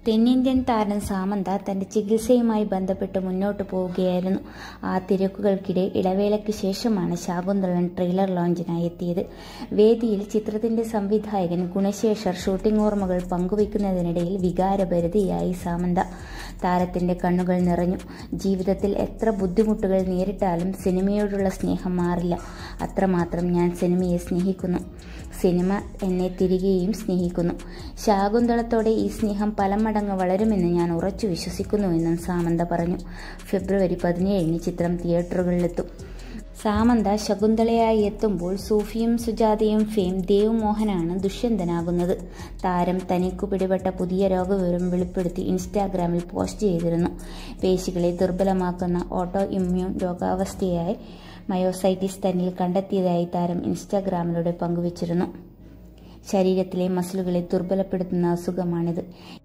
തെന്നിന്ത്യൻ താരം സാമന്ത തന്റെ ചികിത്സയുമായി ബന്ധപ്പെട്ട് മുന്നോട്ട് പോവുകയായിരുന്നു ആ തിരക്കുകൾക്കിടെ ഇടവേളയ്ക്ക് ശേഷമാണ് ശാകുന്തളൻ ട്രെയിലർ ലോഞ്ചിനായി എത്തിയത് വേദിയിൽ ചിത്രത്തിന്റെ സംവിധായകൻ ഗുണശേഷർ ഷൂട്ടിംഗ് ഓർമ്മകൾ പങ്കുവയ്ക്കുന്നതിനിടയിൽ വികാരഭരിതയായി സാമന്ത താരത്തിന്റെ കണ്ണുകൾ നിറഞ്ഞു ജീവിതത്തിൽ എത്ര ബുദ്ധിമുട്ടുകൾ നേരിട്ടാലും സിനിമയോടുള്ള സ്നേഹം മാറില്ല അത്രമാത്രം ഞാൻ സിനിമയെ സ്നേഹിക്കുന്നു സിനിമ എന്നെ തിരികെയും സ്നേഹിക്കുന്നു ശാകുന്തളത്തോടെ ഈ സ്നേഹം പല മടങ്ങ് വളരുമെന്ന് ഞാൻ ഉറച്ചു വിശ്വസിക്കുന്നുവെന്നും സാമന്ത പറഞ്ഞു ഫെബ്രുവരി പതിനേഴിന് ചിത്രം തിയേറ്ററുകളിലെത്തും സാമന്ത ശകുന്തളയായി എത്തുമ്പോൾ സൂഫിയും സുജാതയും ഫെയിം ദേവ് മോഹനാണ് ദുഷ്യന്തനാകുന്നത് താരം തനിക്കു പിടിപെട്ട പുതിയ രോഗവിവരം വെളിപ്പെടുത്തി ഇൻസ്റ്റാഗ്രാമിൽ പോസ്റ്റ് ചെയ്തിരുന്നു പേശികളെ ദുർബലമാക്കുന്ന ഓട്ടോ ഇമ്മ്യൂൺ രോഗാവസ്ഥയായി മയോസൈറ്റിസ് തന്നിൽ കണ്ടെത്തിയതായി താരം ഇൻസ്റ്റാഗ്രാമിലൂടെ പങ്കുവച്ചിരുന്നു ശരീരത്തിലെ മസിലുകളെ ദുർബലപ്പെടുത്തുന്ന അസുഖമാണിത്